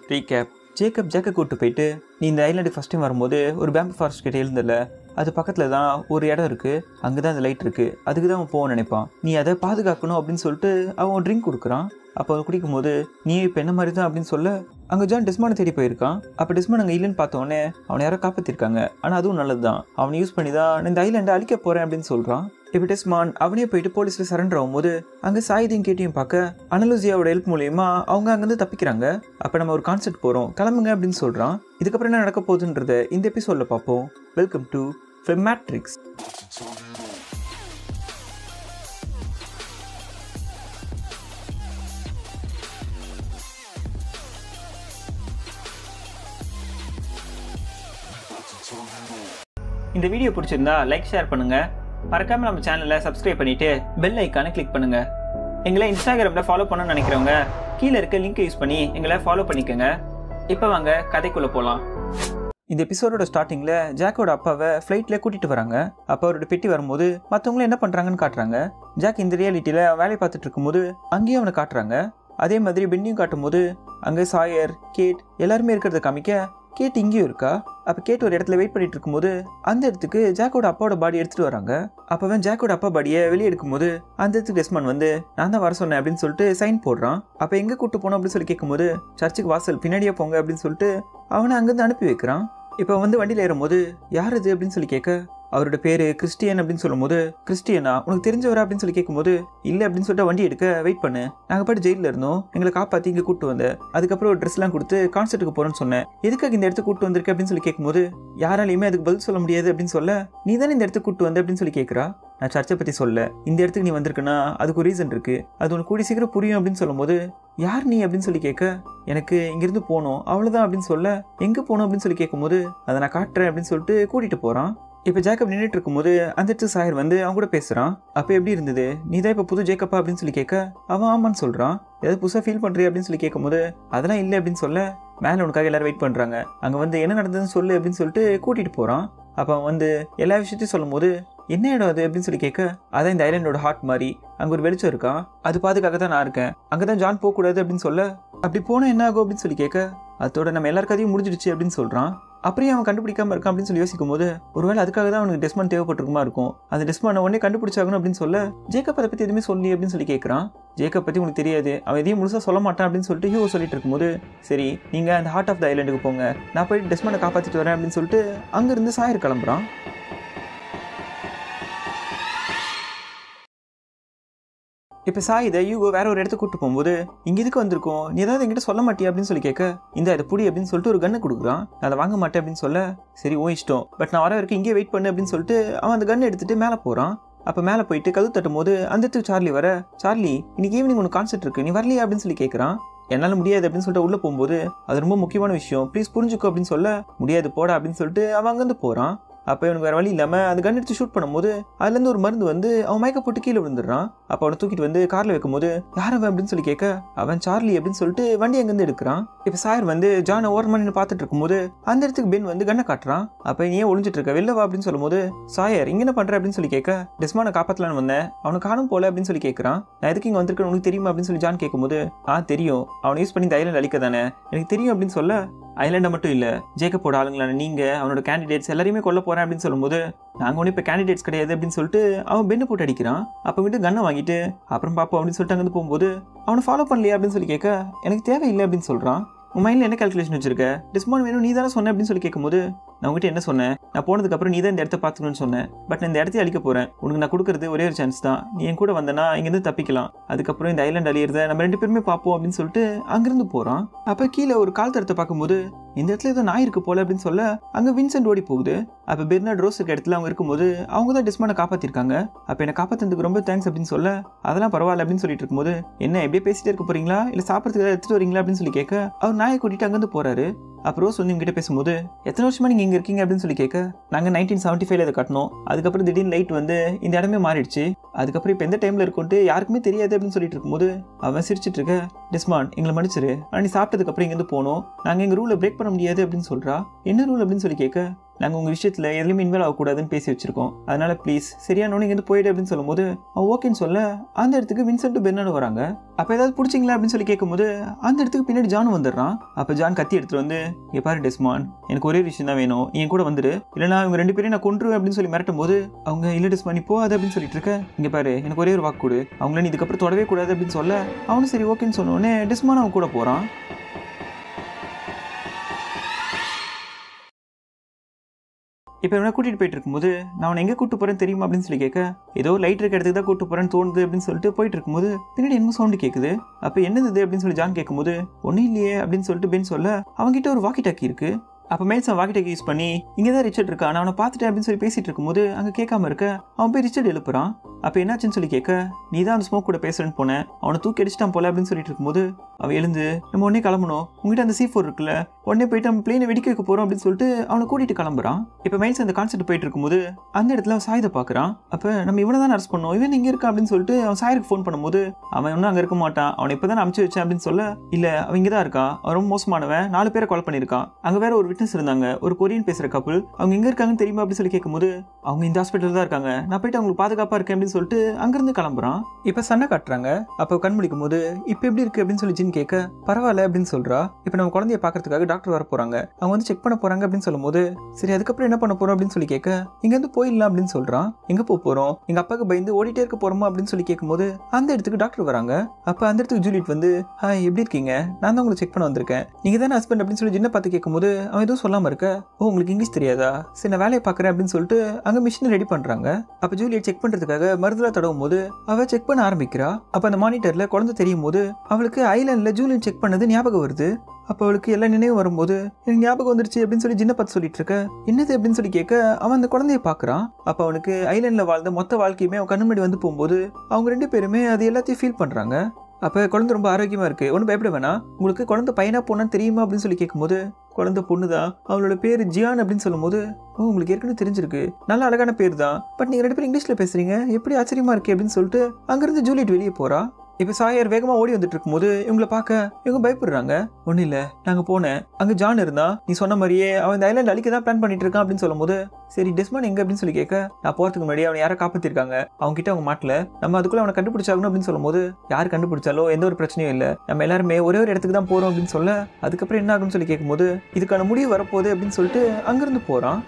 recap Jacob ஜேக்கை கூட்டு போயிட்டு நீ இந்த ஐலாண்டுக்கு ஃபஸ்ட் டைம் வரும்போது ஒரு பேம்பு ஃபாரஸ்ட் கிட்ட எழுந்தல அது பக்கத்தில் தான் ஒரு இடம் இருக்குது அங்கே தான் அந்த லைட் இருக்குது அதுக்கு தான் அவன் போக நினைப்பான் நீ அதை பாதுகாக்கணும் அப்படின்னு சொல்லிட்டு அவன் ட்ரிங்க் கொடுக்குறான் அப்போ அவன் குடிக்கும் போது நீ இப்போ என்ன மாதிரி தான் அப்படின்னு சொல்ல அங்கே ஜான் டெஸ்மானை தேடி போயிருக்கான் அப்போ டெஸ்மான் அங்கே இல்லைன்னு பார்த்தோன்னே அவனை யாரோ காப்பாற்றிருக்காங்க ஆனால் அதுவும் நல்லது தான் அவனை யூஸ் பண்ணி தான் நான் இந்த ஐலாண்டை அழிக்க போகிறேன் அப்படின்னு சொல்கிறான் இப்போ டெஸ்மான் அவனே போயிட்டு போலீஸில் சரண்டர் ஆகும்போது அங்கே சாயுதையும் கேட்டியும் பார்க்க அனலூசியாவோட ஹெல்ப் மூலியமா அவங்க அங்கேருந்து தப்பிக்கிறாங்க அப்போ நம்ம ஒரு கான்செர்ட் போகிறோம் கிளம்புங்க அப்படின்னு சொல்கிறான் இதுக்கப்புறம் என்ன நடக்க போகுதுன்றத இந்த எபிசோடில் பார்ப்போம் வெல்கம் டு ஃபிலிம் மேட்ரிக்ஸ் இந்த வீடியோ பிடிச்சிருந்தா லைக் ஷேர் பண்ணுங்க மறக்காம நம்ம சேனலை சப்ஸ்கிரைப் பண்ணிட்டு பெல் ஐக்கானை கிளிக் பண்ணுங்க எங்களை இன்ஸ்டாகிராமில் ஃபாலோ பண்ணணும்னு நினைக்கிறவங்க கீழே இருக்க லிங்க் யூஸ் பண்ணி எங்களை ஃபாலோ பண்ணிக்கோங்க இப்போ வாங்க கதைக்குள்ளே போகலாம் இந்த எபிசோடோட ஸ்டார்டிங்கில் ஜாக்கோட அப்பாவை ஃப்ளைட்டில் கூட்டிகிட்டு வராங்க அப்போ அவரோட பெட்டி வரும்போது மற்றவங்களும் என்ன பண்ணுறாங்கன்னு காட்டுறாங்க ஜாக் இந்த ரியாலிட்டியில் வேலையை பார்த்துட்டு இருக்கும்போது அங்கேயும் அவனை காட்டுறாங்க அதே மாதிரி பெண்ணையும் காட்டும்போது அங்கே சாயர் கேட் எல்லாருமே இருக்கிறத காமிக்க கேட் இங்கேயும் இருக்கா அப்போ கேட் ஒரு இடத்துல வெயிட் பண்ணிட்டு இருக்கும்போது அந்த இடத்துக்கு ஜாக்கோட அப்பாவோட பாடி எடுத்துட்டு வராங்க அப்போவன் ஜாக்கோட அப்பா பாடியை வெளியே எடுக்கும்போது அந்த இடத்துக்கு டெஸ்மான் வந்து நான் தான் வர சொன்னேன் அப்படின்னு சொல்லிட்டு சைன் போடுறான் அப்போ எங்கே கூட்டு போனோம் அப்படின்னு சொல்லி கேட்கும்போது சர்ச்சுக்கு வாசல் பின்னாடியே போங்க அப்படின்னு சொல்லிட்டு அவனை அங்கேருந்து அனுப்பி வைக்கிறான் இப்போ வந்து வண்டியில் ஏறும்போது யார் இது அப்படின்னு சொல்லி கேட்க அவரோட பேர் கிறிஸ்டியன் அப்படின்னு சொல்லும்போது கிறிஸ்டியனா உனக்கு தெரிஞ்சவரா அப்படின்னு சொல்லி கேட்கும்போது இல்லை அப்படின்னு சொல்லிட்டு வண்டி எடுக்க வெயிட் பண்ணு நாங்கள் பாட்டு ஜெயிலில் இருந்தோம் எங்களை காப்பாற்றி இங்கே கூட்டு வந்த அதுக்கப்புறம் ஒரு ட்ரெஸ்லாம் கொடுத்து கான்சர்ட்டுக்கு போகிறேன்னு சொன்னேன் எதுக்காக இந்த இடத்துக்கு கூட்டு வந்திருக்க அப்படின்னு சொல்லி கேட்கும்போது யாராலையுமே அதுக்கு பதில் சொல்ல முடியாது அப்படின்னு சொல்ல நீ தானே இந்த இடத்துக்கு கூட்டு வந்த அப்படின்னு சொல்லி கேட்குறா நான் சர்ச்சை பற்றி சொல்ல இந்த இடத்துக்கு நீ வந்திருக்குன்னா அதுக்கு ஒரு ரீசன் இருக்குது அது உனக்கு கூடி சீக்கிரம் புரியும் அப்படின்னு சொல்லும்போது யார் நீ அப்படின்னு சொல்லி கேட்க எனக்கு இங்கேருந்து போகணும் அவ்வளோதான் அப்படின்னு சொல்ல எங்கே போகணும் அப்படின்னு சொல்லி கேட்கும்போது அதை நான் காட்டுறேன் அப்படின்னு சொல்லிட்டு கூட்டிகிட்டு போகிறான் இப்போ ஜேக்கப் நின்றுட்டு இருக்கும்போது அந்த இடத்து சாயர் வந்து அவங்க கூட பேசுகிறான் அப்போ எப்படி இருந்தது நீ தான் இப்போ புது ஜேக்கப்பா அப்படின்னு சொல்லி கேட்க அவன் ஆமான்னு சொல்கிறான் ஏதாவது புதுசாக ஃபீல் பண்ணுறிய அப்படின்னு சொல்லி கேட்கும்போது அதெல்லாம் இல்லை அப்படின்னு சொல்ல மேலே உனக்காக எல்லாரும் வெயிட் பண்ணுறாங்க அங்கே வந்து என்ன நடந்ததுன்னு சொல்லு அப்படின்னு சொல்லிட்டு கூட்டிகிட்டு போகிறான் அப்போ அவன் வந்து எல்லா விஷயத்தையும் சொல்லும் போது என்ன இடம் அது அப்படின்னு சொல்லி கேட்க அதான் இந்த ஐலண்டோட ஹார்ட் மாதிரி அங்கே ஒரு வெளிச்சம் இருக்கான் அது பாதுகாக்க தான் நான் இருக்கேன் அங்கே தான் ஜான் போகக்கூடாது அப்படின்னு சொல்ல அப்படி போனால் என்ன ஆகும் அப்படின்னு சொல்லி கேட்க அதோட நம்ம எல்லார் கதையும் முடிஞ்சிடுச்சு அப்படின்னு சொல்கிறான் அப்படியே அவன் கண்டுபிடிக்காம இருக்கான் அப்படின்னு சொல்லி யோசிக்கும் போது ஒருவேளை அதுக்காக தான் அவனுக்கு டெஸ்மான் தேவைப்பட்டிருக்குமா இருக்கும் அந்த டெஸ்மானை உடனே கண்டுபிடிச்சாகணும் அப்படின்னு சொல்ல ஜேக்கப் அதை பற்றி எதுவுமே சொல்லி அப்படின்னு சொல்லி கேட்குறான் ஜேக்கப் பற்றி உனக்கு தெரியாது அவன் எதையும் முழுசாக சொல்ல மாட்டான் அப்படின்னு சொல்லிட்டு ஹியூ சொல்லிட்டு இருக்கும்போது சரி நீங்கள் அந்த ஹார்ட் ஆஃப் த ஐலண்டுக்கு போங்க நான் போயிட்டு டெஸ்மானை காப்பாற்றிட்டு வரேன் அப்படின்னு சொல்லிட்டு அங்கேருந்து சாயர் கிளம்புறான் இப்போ சாய் இதை யூகோ வேற ஒரு இடத்துக்கு கூட்டு போகும்போது இங்கே இதுக்கு வந்திருக்கோம் நீ ஏதாவது என்கிட்ட சொல்ல மாட்டியா அப்படின்னு சொல்லி கேட்க இந்த இதை புடி அப்படின்னு சொல்லிட்டு ஒரு கண்ணை கொடுக்குறான் நான் அதை வாங்க மாட்டேன் அப்படின்னு சொல்ல சரி ஓ இஷ்டம் பட் நான் வர வரைக்கும் இங்கே வெயிட் பண்ணு அப்படின்னு சொல்லிட்டு அவன் அந்த கன் எடுத்துட்டு மேலே போகிறான் அப்போ மேலே போயிட்டு கது தட்டும் போது அந்த இடத்துக்கு சார்லி வர சார்லி இன்னைக்கு ஈவினிங் உனக்கு கான்செர்ட் இருக்கு நீ வரலையா அப்படின்னு சொல்லி கேட்குறான் என்னால் முடியாது அப்படின்னு சொல்லிட்டு உள்ளே போகும்போது அது ரொம்ப முக்கியமான விஷயம் ப்ளீஸ் புரிஞ்சுக்கோ அப்படின்னு சொல்ல முடியாது போடா அப்படின்னு சொல்லிட்டு அவன் அங்கேருந்து போகிறான் அப்போ இவனுக்கு வேறு வழி இல்லாமல் அந்த கன் எடுத்து ஷூட் பண்ணும்போது அதுலேருந்து ஒரு மருந்து வந்து அவன் மயக்க போட்டு கீழே விழுந்துடுறான் அப்போ அவனை தூக்கிட்டு வந்து காரில் வைக்கும்போது யார் அவன் அப்படின்னு சொல்லி கேட்க அவன் சார்லி அப்படின்னு சொல்லிட்டு வண்டி அங்கேருந்து எடுக்கிறான் இப்போ சாயர் வந்து ஜானை ஓரமாக நின்று பார்த்துட்டு இருக்கும்போது அந்த இடத்துக்கு பென் வந்து கண்ணை காட்டுறான் அப்போ நீ ஏன் ஒளிஞ்சிட்டு இருக்க வெளில வா அப்படின்னு சொல்லும்போது சாயர் இங்கே என்ன பண்ணுற அப்படின்னு சொல்லி கேட்க டெஸ்மானை காப்பாற்றலான்னு வந்தேன் அவனை காணும் போல அப்படின்னு சொல்லி கேட்குறான் நான் எதுக்கு இங்கே வந்திருக்கேன் உனக்கு தெரியுமா அப்படின்னு சொல்லி ஜான் கேட்கும்போது ஆ தெரியும் அவனை யூஸ் பண்ணி இந்த ஐலண்ட் அழிக்க தானே எனக்கு தெரியும் அப்படின்னு சொல்ல ஐலாண்டை மட்டும் இல்லை ஜேக்கப்போட ஆளுங்களான நீங்கள் அவனோட கேண்டிடேட்ஸ் எல்லாரையுமே கொல்ல போகிறேன் அப்படின்னு சொல்லும்போது நாங்கள் ஒன்றும் இப்போ கேண்டிடேட்ஸ் கிடையாது அப்படின்னு சொல்லிட்டு அவன் பெண்ணு போட்டு அடிக்கிறான் அப்போ விட்டு கன்னை வாங்கிட்டு அப்புறம் பார்ப்போம் அப்படின்னு சொல்லிட்டு அங்கேருந்து போகும்போது அவனை ஃபாலோ பண்ணலையா அப்படின்னு சொல்லி கேட்க எனக்கு தேவையில்லை அப்படின்னு சொல்கிறான் உன் மைண்டில் என்ன கால்குலேஷன் வச்சிருக்க டிஸ்மௌண்ட் வேணும் நீ தானே சொன்ன அப்படின்னு சொல்லி கேட்கும்போது நான் உங்ககிட்ட என்ன சொன்னேன் நான் போனதுக்கப்புறம் நீ தான் இந்த இடத்த பார்த்துக்கணும்னு சொன்னேன் பட் நான் இந்த இடத்தையும் அழிக்க போகிறேன் உனக்கு நான் கொடுக்குறது ஒரே ஒரு சான்ஸ் தான் நீ என் கூட வந்தனா இங்கேருந்து தப்பிக்கலாம் அதுக்கப்புறம் இந்த ஐலாண்ட் அழியிறத நம்ம ரெண்டு பேருமே பார்ப்போம் அப்படின்னு சொல்லிட்டு அங்கேருந்து போகிறான் அப்போ கீழே ஒரு கால் தரத்தை பார்க்கும்போது இந்த இடத்துல ஏதோ நாய் இருக்கு போல அப்படின்னு சொல்ல அங்கே வின்சென்ட் ஓடி போகுது அப்போ பெர்னாட் ரோஸ் இருக்க இடத்துல அவங்க இருக்கும்போது அவங்க தான் டிஸ்மானை காப்பாற்றிருக்காங்க அப்போ என்னை காப்பாற்றுறதுக்கு ரொம்ப தேங்க்ஸ் அப்படின்னு சொல்ல அதெல்லாம் பரவாயில்ல அப்படின்னு சொல்லிட்டு இருக்கும்போது என்ன எப்படியே பேசிட்டே இருக்க போறீங்களா இல்லை சாப்பிட்றதுக்கு ஏதாவது எடுத்துட்டு வரீங்களா அப்படின்னு சொல்லி கேட்க அவர் நாயை கூட்டிட்டு அங்கேருந்து போறாரு அப்புறம் ரோஸ் வந்து இவங்ககிட்ட பேசும்போது எத்தனை வருஷமா நீங்கள் இங்கே இருக்கீங்க அப்படின்னு சொல்லி கேட்க நாங்கள் நைன்டீன் செவன்ட்டி ஃபைவ்ல இதை கட்டணும் அதுக்கப்புறம் திடீர்னு லைட் வந்து இந்த இடமே மாறிடுச்சு அதுக்கப்புறம் இப்போ எந்த டைமில் இருக்கும்ட்டு யாருக்குமே தெரியாது அப்படின்னு சொல்லிட்டு இருக்கும்போது அவன் சிரிச்சிட்டு இருக்க டிஸ்மான் எங்களை மன்னிச்சிரு ஆனால் நீ சாப்பிட்டதுக்கப்புறம் இங்கேருந்து போனோம் நாங்கள் எங்கள் ரூலை பிரேக் பண்ண பண்ண முடியாது அப்படின்னு சொல்றா என்ன ரூல் அப்படின்னு சொல்லி கேட்க நாங்கள் உங்கள் விஷயத்தில் எதுலையுமே இன்வால்வ் ஆகக்கூடாதுன்னு பேசி வச்சிருக்கோம் அதனால ப்ளீஸ் சரியான இங்கேருந்து போயிடு அப்படின்னு சொல்லும்போது அவன் ஓகேன்னு சொல்ல அந்த இடத்துக்கு வின்சென்ட் பெர்னாடு வராங்க அப்போ ஏதாவது பிடிச்சிங்களா அப்படின்னு சொல்லி கேட்கும்போது அந்த இடத்துக்கு பின்னாடி ஜான் வந்துடுறான் அப்போ ஜான் கத்தி எடுத்துட்டு வந்து இங்கே பாரு டெஸ்மான் எனக்கு ஒரே விஷயம் தான் வேணும் நீ என் கூட வந்துரு இல்லைனா இவங்க ரெண்டு பேரையும் நான் கொன்றுவேன் அப்படின்னு சொல்லி மிரட்டும் போது அவங்க இல்லை டெஸ்மான் நீ போகாது அப்படின்னு சொல்லிட்டு இருக்க இங்கே பாரு எனக்கு ஒரே ஒரு வாக்கு கொடு அவங்கள நீ இதுக்கப்புறம் தொடவே கூடாது அப்படின்னு சொல்ல அவனும் சரி ஓகேன்னு சொன்னோடனே டெஸ்மான் அவன் கூட போகிறான் இப்போ இவனை கூட்டிகிட்டு போயிட்டு இருக்கும்போது நான் அவனை எங்கே கூட்டு போகிறேன்னு தெரியுமா அப்படின்னு சொல்லி கேட்க ஏதோ லைட் இருக்க இடத்துக்கு தான் கூட்டு போகிறேன்னு தோணுது அப்படின்னு சொல்லிட்டு போயிட்டு இருக்கும்போது பின்னாடி என்ன சவுண்டு கேட்குது அப்போ என்னது இது அப்படின்னு சொல்லி ஜான் கேட்கும்போது ஒன்றும் இல்லையே அப்படின்னு சொல்லிட்டு பென் சொல்ல அவன்கிட்ட ஒரு வாக்கி டாக்கி இருக்கு அப்போ மேல்சன் வாக்கி டாக்கி யூஸ் பண்ணி இங்கே தான் ரிச்சர்ட் இருக்கா நான் அவனை பார்த்துட்டேன் அப்படின்னு சொல்லி பேசிட்டு இருக்கும்போது அங்கே கேட்காம இருக்க அவன் போய் ரிச்சர்ட் எழுப்புறான் அப்போ என்னாச்சுன்னு சொல்லி கேட்க நீ தான் அந்த ஸ்மோக் கூட பேசுறேன்னு போனேன் அவனை தூக்கி அடிச்சிட்டான் போல அப்படின்னு சொல்லிட்டு இருக்கும்போது அவன் எழுந்து நம்ம உடனே கிளம்பணும் உங்ககிட்ட அந்த சி ஃபோர் இருக்குல்ல உடனே போயிட்டு நம்ம பிளேனை வெடிக்க வைக்க போறோம் அப்படின்னு சொல்லிட்டு அவனை கூட்டிட்டு கிளம்புறான் இப்போ மைல்ஸ் அந்த கான்செப்ட் போயிட்டு இருக்கும்போது அந்த இடத்துல அவன் சாயதை பார்க்குறான் அப்போ நம்ம இவனை தான் அரெஸ்ட் பண்ணோம் இவன் இங்கே இருக்கான் அப்படின்னு சொல்லிட்டு அவன் சாயருக்கு ஃபோன் பண்ணும்போது அவன் இன்னும் அங்கே இருக்க மாட்டான் அவனை இப்போ தான் அமுச்சு வச்சேன் அப்படின்னு சொல்ல இல்லை அவன் இங்கே தான் இருக்கான் அவன் ரொம்ப மோசமானவன் நாலு பேரை கால் பண்ணியிருக்கான் அங்கே வேற ஒரு விட்னஸ் இருந்தாங்க ஒரு கொரியன் பேசுகிற கப்பல் அவங்க எங்கே இருக்காங்கன்னு தெரியுமா அப்படின்னு சொல்லி கேட்கும்போது அவங்க இந்த ஹாஸ்பிட்டல் தான் இருக்காங்க நான் போயிட்டு அவங்களுக்கு பாதுகாப்பாக இருக்கேன் அப்படின்னு சொல்லிட்டு அங்கேருந்து கிளம்புறான் இப்போ சண்டை காட்டுறாங்க அப்போ கண் முடிக்கும் போது இப்போ எப்படி இருக்கு அப்படின்னு சொல்லி ஜின் கேட்க பரவாயில்ல அப்படின்னு சொல்றா இப்போ நம்ம குழந்தைய பார்க்கறதுக்காக டாக்டர் வர போறாங்க அவங்க வந்து செக் பண்ண போறாங்க அப்படின்னு சொல்லும்போது சரி அதுக்கப்புறம் என்ன பண்ண போறோம் அப்படின்னு சொல்லி கேட்க இங்கேருந்து போயிடலாம் அப்படின்னு சொல்றான் எங்க போக போறோம் எங்க அப்பாவுக்கு பயந்து ஓடிட்டே இருக்க போறோமா அப்படின்னு சொல்லி கேட்கும்போது அந்த இடத்துக்கு டாக்டர் வராங்க அப்போ அந்த இடத்துக்கு ஜூலிட் வந்து ஹாய் எப்படி இருக்கீங்க நான் தான் உங்களை செக் பண்ண வந்திருக்கேன் நீங்க தானே ஹஸ்பண்ட் அப்படின்னு சொல்லி ஜின்ன பார்த்து கேட்கும்போது அவன் எதுவும் சொல்லாம இருக்க ஓ உங்களுக்கு இங்கிலீஷ் தெரியாதா சரி நான் வேலையை பார்க்குறேன் அப்படின்னு சொல்லிட்டு அங்கே மிஷினை ரெடி பண்ணுறாங்க அப்போ ஜூலியட் செக் பண்ணுறதுக்காக மருந்துலாம் தடவும் போது அவள் செக் பண்ண ஆரம்பிக்கிறா அப்போ அந்த மானிட்டரில் குழந்தை தெரியும் போது அவளுக்கு ஐலாண்டில் ஜூலியட் செக் பண்ணது ஞாபகம் வருது அப்போ அவளுக்கு எல்லா நினைவும் வரும்போது எனக்கு ஞாபகம் வந்துருச்சு அப்படின்னு சொல்லி ஜின்ன பார்த்து சொல்லிட்டு இருக்க என்னது அப்படின்னு சொல்லி கேட்க அவன் அந்த குழந்தைய பார்க்குறான் அப்போ அவனுக்கு ஐலாண்டில் வாழ்ந்த மொத்த வாழ்க்கையுமே அவன் கண்ணு முன்னாடி வந்து போகும்போது அவங்க ரெண்டு பேருமே அது எல்லாத்தையும் ஃபீல் பண்ணுறாங்க அப்போ குழந்தை ரொம்ப ஆரோக்கியமாக இருக்குது ஒன்றும் பயப்பட வேணாம் உங்களுக்கு குழந்தை பையனா பொண்ணான்னு தெரியுமா அப்படின்னு சொல்லி கேட்கும்போது குழந்தை பொண்ணு தான் அவளோட பேர் ஜியான் அப்படின்னு சொல்லும்போது ஓ உங்களுக்கு ஏற்கனவே தெரிஞ்சிருக்கு நல்ல அழகான பேர் தான் பட் நீங்கள் ரெண்டு பேரும் இங்கிலீஷில் பேசுறீங்க எப்படி ஆச்சரியமா இருக்கு அப்படின்னு சொல்லிட்டு அங்கேருந்து ஜூலியட் வெளியே போகிறா இப்போ சாயர் வேகமாக ஓடி வந்துட்டு இருக்கும்போது இவங்களை பார்க்க இவங்க பயப்படுறாங்க ஒன்றும் இல்லை நாங்கள் போனேன் அங்கே ஜான் இருந்தா நீ சொன்ன மாதிரியே அவன் இந்த ஐலாண்ட் அழிக்க தான் பிளான் பண்ணிட்டு இருக்கான் அப்படின்னு சொல்லும்போது சரி டெஸ்மான் எங்க அப்படின்னு சொல்லி கேட்க நான் போகிறதுக்கு முன்னாடி அவனை யாரை காப்பாற்றிருக்காங்க அவங்க கிட்ட அவங்க மாட்டல நம்ம அதுக்குள்ள அவனை கண்டுபிடிச்சாகணும் அப்படின்னு சொல்லும்போது யார் கண்டுபிடிச்சாலோ எந்த ஒரு பிரச்சனையும் இல்லை நம்ம எல்லாருமே ஒரே ஒரு இடத்துக்கு தான் போகிறோம் அப்படின்னு சொல்ல அதுக்கப்புறம் என்ன ஆகும்னு சொல்லி கேட்கும்போது இதுக்கான முடிவு வரப்போகுது அப்படின்னு சொல்லிட்டு அங்கேருந்து போகிறான்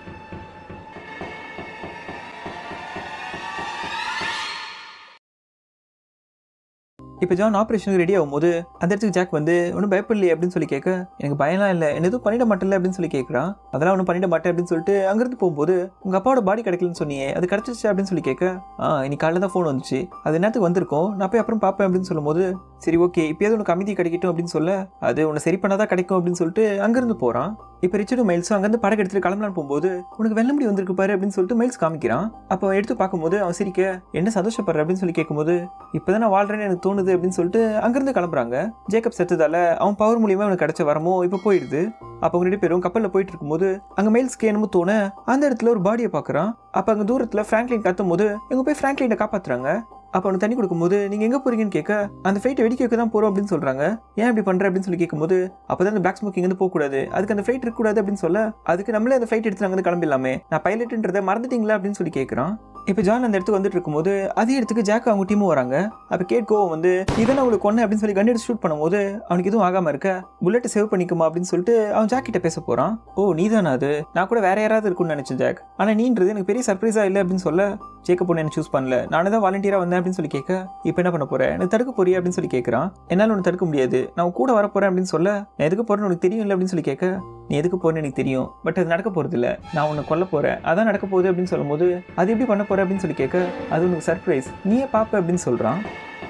இப்போ ஜான் ஆப்ரேஷனுக்கு ரெடி ஆகும்போது அந்த இடத்துக்கு ஜாக் வந்து ஒன்றும் பயப்படலையே அப்படின்னு சொல்லி கேட்க எனக்கு பயம்லாம் இல்லை என்ன எதுவும் பண்ணிட மாட்டேன்ல அப்படின்னு சொல்லி கேட்குறான் அதெல்லாம் ஒன்றும் பண்ணிட மாட்டேன் அப்படின்னு சொல்லிட்டு அங்கேருந்து போகும்போது உங்கள் அப்பாவோட பாடி கிடைக்கலன்னு சொன்னியே அது கிடச்சிச்சு அப்படின்னு சொல்லி கேட்க ஆ இன்னைக்கு காலையில் தான் ஃபோன் வந்துச்சு அது நேரத்துக்கு வந்திருக்கும் நான் போய் அப்புறம் பார்ப்பேன் அப்படின்னு சொல்லும்போது சரி ஓகே இப்போயாவது உனக்கு அமைதி கிடைக்கட்டும் அப்படின்னு சொல்ல அது உன்னை சரி பண்ணாதான் கிடைக்கும் அப்படின்னு சொல்லிட்டு அங்கேருந்து போகிறான் இப்போ ரிச்சர்டும் மைல்ஸும் அங்கேருந்து படகு எடுத்துட்டு கிளம்பலான்னு போகும்போது உனக்கு வெள்ள முடி வந்திருக்கு பாரு அப்படின்னு சொல்லிட்டு மைல்ஸ் காமிக்கிறான் அப்போ அவன் எடுத்து பார்க்கும்போது அவன் சிரிக்க என்ன சந்தோஷப்படுற அப்படின்னு சொல்லி கேட்கும்போது இப்போதான் நான் வாழ்றேன்னு எனக்கு தோணுது அப்படின்னு சொல்லிட்டு அங்கேருந்து கிளம்புறாங்க ஜேக்கப் செத்துதால அவன் பவர் மூலியமா அவனுக்கு கிடைச்ச வரமோ இப்போ போயிடுது அப்போ அவங்க ரெண்டு பேரும் கப்பலில் போயிட்டு இருக்கும்போது அங்கே மைல்ஸ்க்கு என்னமோ தோண அந்த இடத்துல ஒரு பாடியை பார்க்குறான் அப்போ அங்கே தூரத்தில் ஃப்ராங்க்லின் கத்தும் போது இவங்க போய் ஃப்ராங்க்லினை காப்பாத்துறாங்க அப்போ அவனுக்கு தண்ணி கொடுக்கும்போது நீங்கள் எங்கே போறீங்கன்னு கேட்க அந்த ஃப்ளைட்டை வெடிக்க வைக்க தான் போகிறோம் அப்படின்னு சொல்கிறாங்க ஏன் இப்படி பண்ணுற அப்படின்னு சொல்லி கேட்கும்போது அப்போ தான் அந்த பிளாக் ஸ்மோக்கிங் வந்து போகக்கூடாது அதுக்கு அந்த ஃப்ளைட் இருக்கக்கூடாது அப்படின்னு சொல்ல அதுக்கு நம்மளே அந்த ஃப்ளைட் எடுத்து நாங்கள் கிளம்பிடலாமே நான் பைலட்டுன்றதை மறந்துட்டீங்களா அப்படின்னு சொல்லி கேட்குறான் இப்போ ஜான் அந்த இடத்துக்கு வந்துட்டு இருக்கும்போது அதே இடத்துக்கு ஜாக் அவங்க டீமும் வராங்க அப்போ கேட் கோவம் வந்து இதான் அவங்களுக்கு கொன்ன அப்படின்னு சொல்லி கண்டு ஷூட் பண்ணும்போது அவனுக்கு எதுவும் ஆகாம இருக்க புல்லட் சேவ் பண்ணிக்குமா அப்படின்னு சொல்லிட்டு அவன் ஜாக் கிட்ட பேச போறான் ஓ நீ தானே அது நான் கூட வேற யாராவது இருக்கும்னு நினைச்சேன் ஜாக் ஆனா நீன்றது எனக்கு பெரிய சர்ப்ரைஸா இல்லை அப்படின்னு சொல்ல ஜேக்கப் பொண்ணு என்ன சூஸ் பண்ணல நானே தான் வாலண்டியரா வந்தேன் அப்படின்னு சொல்லி கேட்க இப்போ என்ன பண்ண போறேன் எனக்கு தடுக்க போறியா அப்படின்னு சொல்லி கேட்கறான் என்னால உனக்கு தடுக்க முடியாது நான் உன் கூட வர போறேன் அப்படின்னு சொல்ல நான் எதுக்கு போறேன்னு உனக்கு தெரியும் இல்லை அப்படின்னு சொல்லி கேட்க நீ எதுக்கு போறேன்னு எனக்கு தெரியும் பட் அது நடக்க போறது இல்ல நான் உன்னை கொல்ல போறேன் அதான் நடக்க போகுது அப்படின்னு சொல்லும்போது அது எப்படி பண்ண போற அப்படின்னு சொல்லி கேட்க அது உனக்கு சர்ப்ரைஸ் நீயே பாப்ப அப்படின்னு சொல்றான்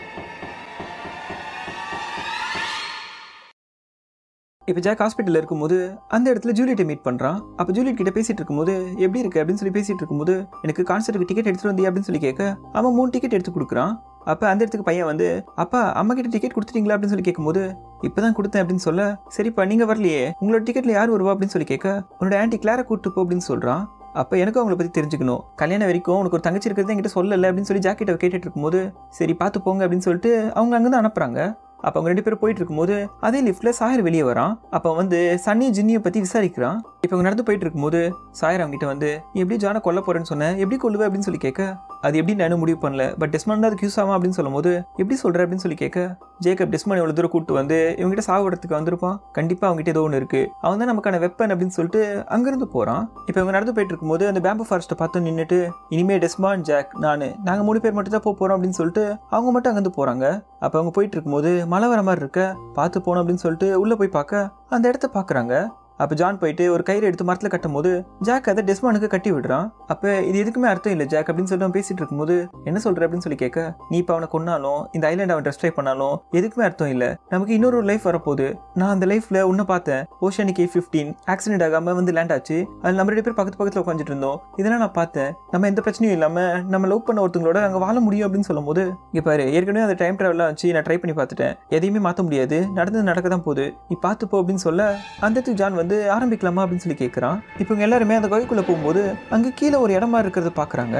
இப்போ ஜாக் ஹாஸ்பிட்டலில் இருக்கும்போது அந்த இடத்துல ஜூலியட்டை மீட் பண்ணுறான் அப்போ ஜூலியட் கிட்ட பேசிட்டு இருக்கும்போது எப்படி இருக்கு அப்படின்னு சொல்லி பேசிட்டு இருக்கும்போது எனக்கு கான்சர்ட்டுக்கு டிக்கெட் எடுத்துட்டு வந்தியா அப்படின்னு சொல்லி கேட்க அவன் மூணு டிக்கெட் எடுத்து கொடுக்குறான் அப்போ அந்த இடத்துக்கு பையன் வந்து அப்பா அம்மா கிட்ட டிக்கெட் கொடுத்துட்டீங்களா அப்படின்னு சொல்லி கேட்கும்போது இப்பதான் கொடுத்தேன் அப்படின்னு சொல்ல சரிப்பா நீங்க வரலையே உங்களோட டிக்கெட்ல யார் வருவா அப்படின்னு சொல்லி கேட்க உன்னோட ஆன்டி கிளாரை கூட்டு போ அப்படின்னு சொல்றான் அப்போ எனக்கும் அவங்கள பற்றி தெரிஞ்சுக்கணும் கல்யாணம் வரைக்கும் உனக்கு ஒரு தங்கச்சி இருக்கிறது என்கிட்ட சொல்லலை அப்படின்னு சொல்லி ஜாக்கெட்டை கேட்டுட்டு இருக்கும்போது சரி பார்த்து போங்க அப்படின்னு சொல்லிட்டு அவங்க அங்கே தான் அனுப்புறாங்க அப்போ அவங்க ரெண்டு பேரும் போயிட்டு இருக்கும்போது அதே லிஃப்ட்ல சாயர் வெளியே வரான் அப்போ வந்து சன்னி ஜின்னியை பத்தி விசாரிக்கிறான் இப்போ அவங்க நடந்து போயிட்டு இருக்கும்போது சாயர் அவங்க கிட்ட வந்து நீ எப்படி ஜானை கொல்ல போறேன்னு சொன்ன எப்படி கொல்லுவ அப்படின்னு சொல்லி கேட்க அது எப்படி நான் முடிவு பண்ணல பட் டெஸ்மன் தான் அதுக்கு யூஸ் ஆகும் அப்படின்னு சொல்லும் போது எப்படி சொல்ற அப்படின்னு சொல்லி கேட்க ஜேக்கப் டெஸ்மன் எவ்வளவு தூரம் கூட்டு வந்து இவங்ககிட்ட சாவடத்துக்கு வந்திருப்பான் கண்டிப்பா அவங்ககிட்ட ஏதோ ஒன்று இருக்கு அவன் தான் நமக்கான வெப்பன் அப்படின்னு சொல்லிட்டு அங்கிருந்து போறான் இப்போ இவங்க நடந்து போயிட்டு இருக்கும்போது அந்த பேம்பு ஃபாரஸ்ட்டை பார்த்து நின்றுட்டு இனிமே டெஸ்மான் ஜாக் நான் நாங்கள் மூணு பேர் மட்டும் தான் போக போறோம் அப்படின்னு சொல்லிட்டு அவங்க மட்டும் அங்கேருந்து போறாங்க அப்போ அவங்க போயிட்டு இருக்கும்போது மழை வர மாதிரி இருக்க பார்த்து போனோம் அப்படின்னு சொல்லிட்டு உள்ள போய் பார்க்க அந்த இடத்த பார்க்குறாங்க அப்போ ஜான் போயிட்டு ஒரு கயிறு எடுத்து மரத்தில் கட்டும் போது ஜாக் அதை டெஸ்மானுக்கு கட்டி விடுறான் அப்போ இது எதுக்குமே அர்த்தம் இல்லை ஜாக் அப்படின்னு சொல்லிட்டு அவன் பேசிட்டு இருக்கும்போது என்ன சொல்ற அப்படின்னு சொல்லி கேட்க நீ இப்போ அவனை கொன்னாலும் இந்த ஐலாண்ட் அவன் ட்ரெஸ் ட்ரை பண்ணாலும் எதுக்குமே அர்த்தம் இல்லை நமக்கு இன்னொரு ஒரு லைஃப் வரப்போகுது நான் அந்த லைஃப்ல உன்னை பார்த்தேன் ஓஷனிக் ஏ ஃபிஃப்டீன் ஆக்சிடென்ட் ஆகாம வந்து லேண்ட் ஆச்சு அதில் நம்ம ரெண்டு பேர் பக்கத்து பக்கத்தில் உட்காந்துட்டு இருந்தோம் இதெல்லாம் நான் பார்த்தேன் நம்ம எந்த பிரச்சனையும் இல்லாம நம்ம லவ் பண்ண ஒருத்தங்களோட அங்கே வாழ முடியும் அப்படின்னு சொல்லும் போது இங்க பாரு ஏற்கனவே அந்த டைம் ட்ராவலாம் வச்சு நான் ட்ரை பண்ணி பார்த்துட்டேன் எதையுமே மாற்ற முடியாது நடந்தது நடக்க தான் போகுது நீ பார்த்து போ அப்படின்னு சொல்ல அந்த இடத்துக்கு ஜான் வந்து ஆரம்பிக்கலாமா அப்படின்னு சொல்லி கேட்குறான் இப்போ இவங்க எல்லாருமே அந்த குகைக்குள்ளே போகும்போது அங்கே கீழே ஒரு இடமா இருக்கிறத பார்க்குறாங்க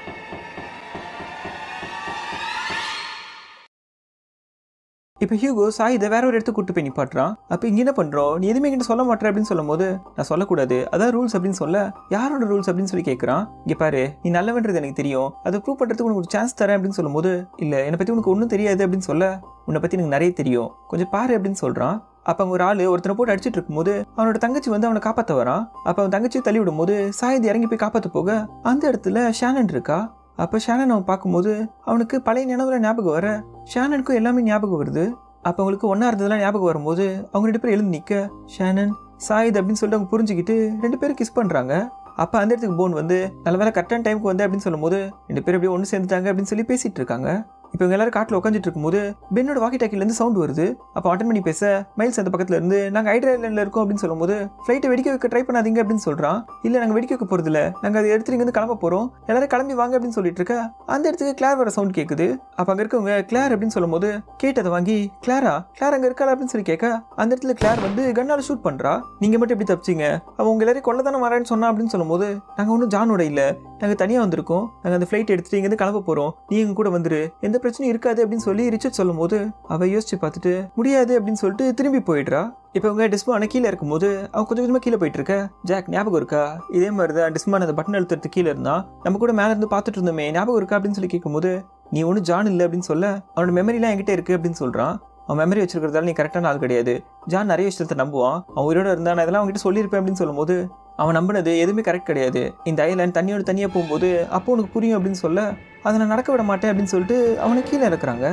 இப்போ ஹியூகோ சாய் இதை வேற ஒரு இடத்துக்கு கூட்டு போய் நிப்பாட்டுறான் அப்போ இங்கே என்ன பண்ணுறோம் நீ எதுவுமே என்கிட்ட சொல்ல மாட்டேற அப்படின்னு சொல்லும் போது நான் சொல்லக்கூடாது அதான் ரூல்ஸ் அப்படின்னு சொல்ல யாரோட ரூல்ஸ் அப்படின்னு சொல்லி கேட்குறான் இங்கே பாரு நீ நல்லவன்றது எனக்கு தெரியும் அதை ப்ரூவ் பண்ணுறதுக்கு உனக்கு ஒரு சான்ஸ் தரேன் அப்படின்னு சொல்லும்போது இல்லை என்னை பற்றி உனக்கு ஒன்றும் தெரியாது அப்படின்னு சொல்ல உன்னை பற்றி எனக்கு நிறைய தெரியும் கொஞ்சம் பாரு அப்படின்னு சொல்கிறான் அப்போ அங்கே ஒரு ஆள் ஒருத்தனை போட்டு அடிச்சிட்டு இருக்கும்போது அவனோட தங்கச்சி வந்து அவனை காப்பாற்ற வரான் அப்போ அவன் தங்கச்சி தள்ளி விடும்போது சாயது இறங்கி போய் காப்பாற்ற போக அந்த இடத்துல ஷானன் இருக்கா அப்போ ஷானன் அவன் பார்க்கும்போது அவனுக்கு பழைய நினைவுல ஞாபகம் வர ஷானனுக்கும் எல்லாமே ஞாபகம் வருது அப்போ அவங்களுக்கு ஒன்றா இருந்ததெல்லாம் ஞாபகம் வரும்போது அவங்க ரெண்டு பேரும் எழுந்து நிற்க ஷானன் சாயித் அப்படின்னு சொல்லிட்டு அவங்க புரிஞ்சுக்கிட்டு ரெண்டு பேரும் கிஸ் பண்ணுறாங்க அப்போ அந்த இடத்துக்கு போன் வந்து நல்ல வேலை கரெக்டான டைமுக்கு வந்து அப்படின்னு சொல்லும்போது ரெண்டு பேரும் அப்படியே ஒன்று சேர்ந்துட்டாங்க அப்படின்னு சொல்லி பேசிட்டு இருக்காங்க இப்போ இவங்க எல்லாரும் காட்டில் உட்காந்துட்டு இருக்கும்போது பென்னோட வாக்கி டாக்கிலேருந்து சவுண்ட் வருது அப்போ அட்டன் பண்ணி பேச மைல்ஸ் அந்த பக்கத்தில் இருந்து நாங்கள் ஹைட்ரா ஐலாண்டில் இருக்கோம் அப்படின்னு சொல்லும்போது ஃப்ளைட்டை வெடிக்க வைக்க ட்ரை பண்ணாதீங்க அப்படின்னு சொல்கிறான் இல்லை நாங்கள் வெடிக்க வைக்க போகிறதில்ல நாங்கள் அதை எடுத்துட்டு இங்கேருந்து கிளம்ப போகிறோம் எல்லாரும் கிளம்பி வாங்க அப்படின்னு சொல்லிட்டு இருக்க அந்த இடத்துக்கு கிளார் வர சவுண்ட் கேட்குது அப்போ அங்கே இருக்கவங்க கிளார் அப்படின்னு சொல்லும்போது கேட்டதை வாங்கி கிளாரா கிளார் அங்கே இருக்காளா அப்படின்னு சொல்லி கேட்க அந்த இடத்துல கிளார் வந்து கண்ணால் ஷூட் பண்ணுறா நீங்கள் மட்டும் எப்படி தப்பிச்சிங்க அவன் உங்க எல்லாரையும் கொள்ள தானே வரேன்னு சொன்னா அப்படின்னு சொல்லும்போது நாங்கள் ஒன்றும் ஜானோட இல்லை நாங்கள் தனியாக வந்திருக்கோம் நாங்கள் அந்த ஃப்ளைட் எடுத்துட்டு இங்கேருந்து கிளம்ப போகிறோம் நீ எங்க கூட வந்துரு எந்த பிரச்சனையும் இருக்காது அப்படின்னு சொல்லி ரிச்சர்ட் சொல்லும் போது அவ யோசிச்சு பார்த்துட்டு முடியாது அப்படின்னு சொல்லிட்டு திரும்பி போயிடுறா இப்போ அவங்க டிஸ்மான கீழே இருக்கும்போது அவன் கொஞ்சம் கொஞ்சமாக கீழே போயிட்டு இருக்க ஜாக் ஞாபகம் இருக்கா இதே மாதிரி தான் டிஸ்மான் அந்த பட்டன் அழுத்துறது கீழே இருந்தா நம்ம கூட மேலே இருந்து பார்த்துட்டு இருந்தோமே ஞாபகம் இருக்கா அப்படின்னு சொல்லி கேட்கும்போது நீ ஒன்றும் ஜான் இல்லை அப்படின்னு சொல்ல அவனோட மெமரிலாம் என்கிட்ட இருக்கு அப்படின்னு சொல்கிறான் அவன் மெமரி வச்சிருக்கிறதால நீ கரெக்டான ஆள் கிடையாது ஜான் நிறைய விஷயத்தை நம்புவான் அவன் உயிரோட இருந்தா நான் இதெல்லாம் அவன்கிட்ட சொல்லியிருப்பேன் அப்படின்னு சொல்லும்போது அவன் நம்பினது எதுவுமே கரெக்ட் கிடையாது இந்த ஐலாண்ட் தண்ணியோட தனியாக போகும்போது அப்போ உனக்கு புரியும் அப்படின்னு சொல்ல அதை நான் நடக்க விட மாட்டேன் அப்படின்னு சொல்லிட்டு அவனை கீழே இறக்குறாங்க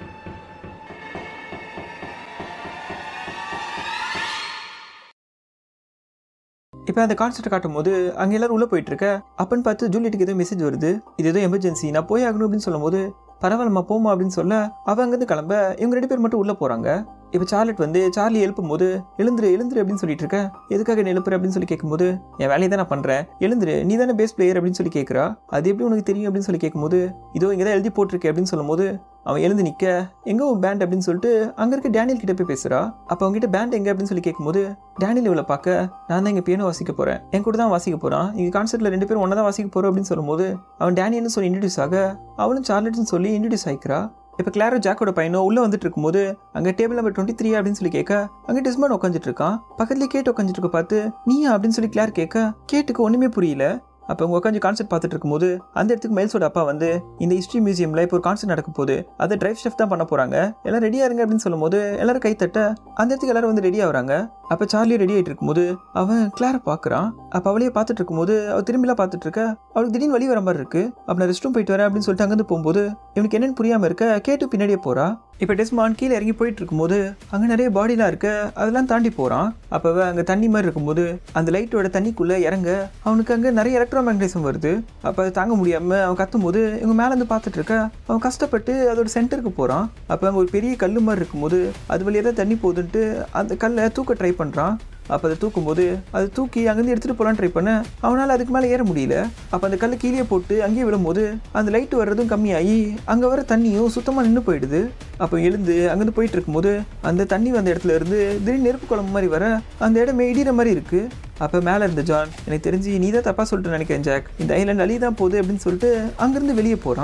இப்போ அந்த கான்செப்ட் காட்டும் போது அங்கே எல்லாரும் உள்ளே போயிட்டு இருக்க அப்பன்னு பார்த்து ஜூலியட்டுக்கு ஏதோ மெசேஜ் வருது இது ஏதோ எமர்ஜென்சி நான் போய் ஆகணும் அப்படின்னு சொல்லும்போது பரவாயில்லம்மா போமா அப்படின்னு சொல்ல அவ அங்கேருந்து கிளம்ப இவங்க ரெண்டு பேர் மட்டும் உள்ளே போகிறாங்க இப்போ சார்லட் வந்து சார்லி எழுப்பும் போது எழுந்துரு எழுந்துரு அப்படின்னு சொல்லிட்டு இருக்க எதுக்காக என்ன எழுப்புற அப்படின்னு சொல்லி கேட்கும்போது என் வேலையை தான் நான் பண்ணுறேன் எழுந்துரு நீ தானே பேஸ் பிளேயர் அப்படின்னு சொல்லி கேட்குறா அது எப்படி உனக்கு தெரியும் அப்படின்னு சொல்லி கேட்கும்போது இதோ இங்கே தான் எழுதி போட்டிருக்கேன் அப்படின்னு சொல்லும்போது அவன் எழுந்து நிற்க எங்கே உன் பேண்ட் அப்படின்னு சொல்லிட்டு அங்கே இருக்க டேனியல் கிட்ட போய் பேசுகிறா அப்போ அவங்ககிட்ட பேண்ட் எங்கே அப்படின்னு சொல்லி கேட்கும்போது டேனியல் இவளை பார்க்க நான் தான் இங்கே பியானோ வாசிக்க போகிறேன் என் கூட தான் வாசிக்க போகிறான் இங்கே கான்சர்ட்டில் ரெண்டு பேரும் ஒன்றா தான் வாசிக்க போகிறோம் அப்படின்னு சொல்லும்போது அவன் டேனியல்னு சொல்லி இன்ட்ரடியூஸ் ஆக அவனும் சார்லட்னு சொல்லி இன்ட்ரடியூஸ் ஆகிக்கிறா இப்போ கிளாரோ ஜாக்கோட பையனும் உள்ளே வந்துட்டு இருக்கும்போது அங்கே டேபிள் நம்பர் டுவெண்ட்டி த்ரீ அப்படின்னு சொல்லி கேட்க அங்கே டிஸ்மான் உட்காந்துட்டு இருக்கான் பக்கத்துலேயே கேட்டு உட்காந்துட்டு இருக்க பார்த்து நீயா அப்படின்னு சொல்லி கிளார் கேட்க கேட்டுக்கு ஒன்றுமே புரியல அப்போ அவங்க உட்காந்து கான்செர்ட் பார்த்துட்டு இருக்கும்போது அந்த இடத்துக்கு மைல்ஸோட அப்பா வந்து இந்த ஹிஸ்ட்ரி மியூசியமில் இப்போ ஒரு கான்செர்ட் நடக்க போகுது அதை டிரைவ் ஷெஃப் தான் பண்ண போகிறாங்க எல்லாம் ரெடியாக இருங்க அப்படின்னு சொல்லும்போது எல்லாரும் கை தட்ட அந்த இடத்துக்கு எல்லாரும் வந்து ரெடி ஆகுறாங்க அப்போ சார்லி ரெடி ஆகிட்டு இருக்கும்போது அவன் கிளாரை பார்க்குறான் அப்போ அவளையே பார்த்துட்டு இருக்கும்போது அவள் திரும்பிலாம் பார்த்துட்டு இருக்க அவளுக்கு திடீர்னு வழி வர மாதிரி இருக்கு அப்போ நான் ரெஸ்ட் ரூம் போயிட்டு வரேன் அப்படின்னு சொல்லிட்டு அங்கேருந்து போகும்போது இவனுக்கு என்னன்னு புரியாமல் இருக்க கேட்டு பின்னாடியே போறா இப்போ டெஸ்மான் கீழே இறங்கி போயிட்டு இருக்கும்போது அங்கே நிறைய பாடிலாம் இருக்கு அதெல்லாம் தாண்டி போகிறான் அப்போ அங்கே தண்ணி மாதிரி இருக்கும்போது அந்த லைட்டோட தண்ணிக்குள்ளே இறங்க அவனுக்கு அங்கே நிறைய எலக்ட்ரோ மேக்னடிசம் வருது அப்போ அதை தாங்க முடியாமல் அவன் கத்தும் போது இவங்க மேலேருந்து பார்த்துட்டு இருக்க அவன் கஷ்டப்பட்டு அதோட சென்டருக்கு போகிறான் அப்போ அங்கே ஒரு பெரிய கல் மாதிரி இருக்கும்போது அது வழியாக தான் தண்ணி போகுதுன்ட்டு அந்த கல்லை தூக்க ட்ரை பண்ணுறான் அப்போ அதை தூக்கும்போது அது தூக்கி அங்கேருந்து எடுத்துகிட்டு போகலான்னு ட்ரை பண்ண அவனால் அதுக்கு மேலே ஏற முடியல அப்போ அந்த கல்லை கீழே போட்டு அங்கேயே விழும்போது அந்த லைட்டு வர்றதும் கம்மியாகி அங்கே வர தண்ணியும் சுத்தமாக நின்று போயிடுது அப்போ எழுந்து அங்கேருந்து போயிட்டு இருக்கும்போது அந்த தண்ணி வந்த இடத்துல இருந்து திடீர்னு நெருப்பு குழம்பு மாதிரி வர அந்த இடமே இடிகிற மாதிரி இருக்கு அப்போ மேலே இருந்த ஜான் எனக்கு தெரிஞ்சு நீ தான் தப்பாக சொல்லிட்டு நினைக்கிறேன் ஜாக் இந்த ஐலாண்ட் அழி தான் போகுது அப்படின்னு சொல்லிட்டு அங்கேருந்து வெளியே போகிறான்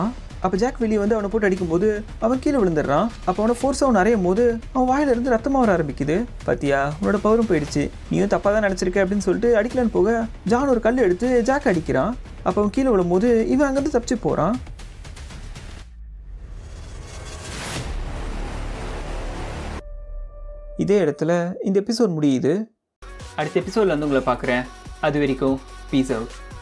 அப்போ ஜாக் வெளியே வந்து அவனை போட்டு அடிக்கும்போது அவன் கீழே விழுந்துடுறான் அப்போ அவனை ஃபோர்ஸ் அவன் அறையும் போது அவன் வாயில இருந்து ரத்தமாக வர ஆரம்பிக்குது பாத்தியா உன்னோட பவரும் போயிடுச்சு நீயும் தப்பாக தான் நினச்சிருக்க அப்படின்னு சொல்லிட்டு அடிக்கலான்னு போக ஜான் ஒரு கல் எடுத்து ஜாக் அடிக்கிறான் அப்போ அவன் கீழே விழும்போது இவன் அங்கேருந்து தப்பிச்சு போகிறான் இதே இடத்துல இந்த எபிசோட் முடியுது அடுத்த எபிசோடில் வந்து உங்களை பார்க்குறேன் அது வரைக்கும் பீஸ் அவுட்